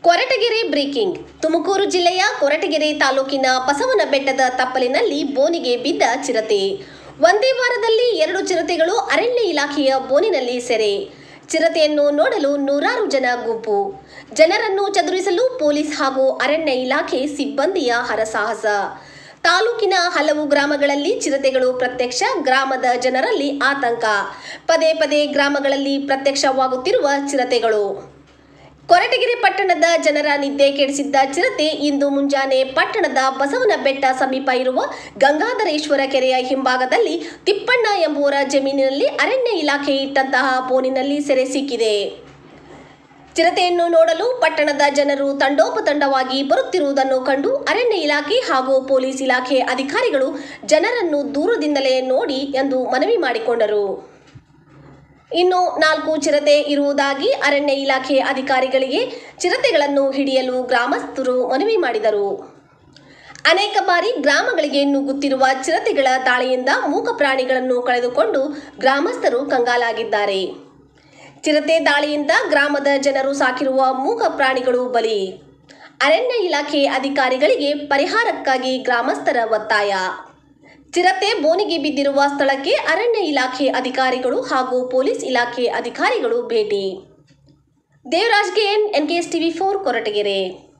Koratagere breaking Tumakuru ಜಿಲ್ಲೆಯ ಕೊರಟಗೆರೆ ತಾಲೂಕಿನ ಬಸವನ ಬೆಟ್ಟದ ತಪ್ಪಲಿನಲ್ಲಿ ಬೋನಿಗೆ ಬಿದ್ದ ಚಿರತೆ ಒಂದೇ ವಾರದಲ್ಲಿ ಎರಡು ಚಿರತೆಗಳು ಅರಣ್ಯ ಇಲಾಖೆಯ ಬೋನಿನಲ್ಲಿ ಸೆರೆ ಚಿರತೆಯನ್ನು ನೋಡಲು ನೂರಾರು ಜನ ಗುಂಪು ಜನರನ್ನು ಚದುರಿಸಲು ಪೊಲೀಸ್ ಹಾಗೂ ಅರಣ್ಯ ಇಲಾಖೆ ಸಿಬ್ಬಂದಿಯ ಹರಸಾಹಸ ತಾಲೂಕಿನ ಹಲವು ಗ್ರಾಮಗಳಲ್ಲಿ ಚಿರತೆಗಳು ಪ್ರತ್ಯಕ್ಷ ಗ್ರಾಮದ ಜನರಲ್ಲಿ ಆತಂಕ ಪದೇ ಪದೇ ಗ್ರಾಮಗಳಲ್ಲಿ ಪ್ರತ್ಯಕ್ಷವಾಗುತ್ತಿರುವ ಚಿರತೆಗಳು ಕೊರಟಗೆರೆ ಪಟ್ಟಣದ ಜನರ ನಿದ್ದೆ ಕೆಡಿಸಿದ್ದ ಚಿರತೆ ಇಂದು ಮುಂಜಾನೆ ಪಟ್ಟಣದ ಬಸವನ ಬೆಟ್ಟ ಸಮೀಪ ಇರುವ ಗಂಗಾಧರೇಶ್ವರ ಕೆರೆಯ ಹಿಂಭಾಗದಲ್ಲಿ ತಿಪ್ಪಣ್ಣ ಎಂಬುವರ ಜಮೀನಿನಲ್ಲಿ ಅರಣ್ಯ ಇಲಾಖೆ ಇಟ್ಟಂತಹ ಬೋನಿನಲ್ಲಿ ಸೆರೆ ಸಿಕ್ಕಿದೆ ಚಿರತೆಯನ್ನು ನೋಡಲು ಪಟ್ಟಣದ ಜನರು ತಂಡೋಪತಂಡವಾಗಿ ಬರುತ್ತಿರುವುದನ್ನು ಕಂಡು ಅರಣ್ಯ ಇಲಾಖೆ ಹಾಗೂ ಪೊಲೀಸ್ ಇಲಾಖೆ ಅಧಿಕಾರಿಗಳು ಜನರನ್ನು ದೂರದಿಂದಲೇ ನೋಡಿ ಎಂದು ಮನವಿ ಮಾಡಿಕೊಂಡರು ಇನ್ನು ನಾಲ್ಕು ಚಿರತೆ ಇರುವುದಾಗಿ ಅರಣ್ಯ ಇಲಾಖೆ ಅಧಿಕಾರಿಗಳಿಗೆ ಚಿರತೆಗಳನ್ನು ಹಿಡಿಯಲು ಗ್ರಾಮಸ್ಥರು ಮನವಿ ಮಾಡಿದರು ಅನೇಕ ಬಾರಿ ಗ್ರಾಮಗಳಿಗೆ ನುಗ್ಗುತ್ತಿರುವ ಚಿರತೆಗಳ ದಾಳಿಯಿಂದ ಮೂಕ ಪ್ರಾಣಿಗಳನ್ನು ಕಳೆದುಕೊಂಡು ಗ್ರಾಮಸ್ಥರು ಕಂಗಾಲಾಗಿದ್ದಾರೆ ಚಿರತೆ ದಾಳಿಯಿಂದ ಗ್ರಾಮದ ಜನರು ಸಾಕಿರುವ ಮೂಕ ಪ್ರಾಣಿಗಳು ಬಲಿ ಅರಣ್ಯ ಇಲಾಖೆ ಅಧಿಕಾರಿಗಳಿಗೆ ಪರಿಹಾರಕ್ಕಾಗಿ ಗ್ರಾಮಸ್ಥರ ಒತ್ತಾಯ ಚಿರತೆ ಬೋನಿಗೆ ಬಿದ್ದಿರುವ ಸ್ಥಳಕ್ಕೆ ಅರಣ್ಯ ಇಲಾಖೆ ಅಧಿಕಾರಿಗಳು ಹಾಗೂ ಪೊಲೀಸ್ ಇಲಾಖೆ ಅಧಿಕಾರಿಗಳು ಭೇಟಿ Devaraj K N N K S TV four Koratagere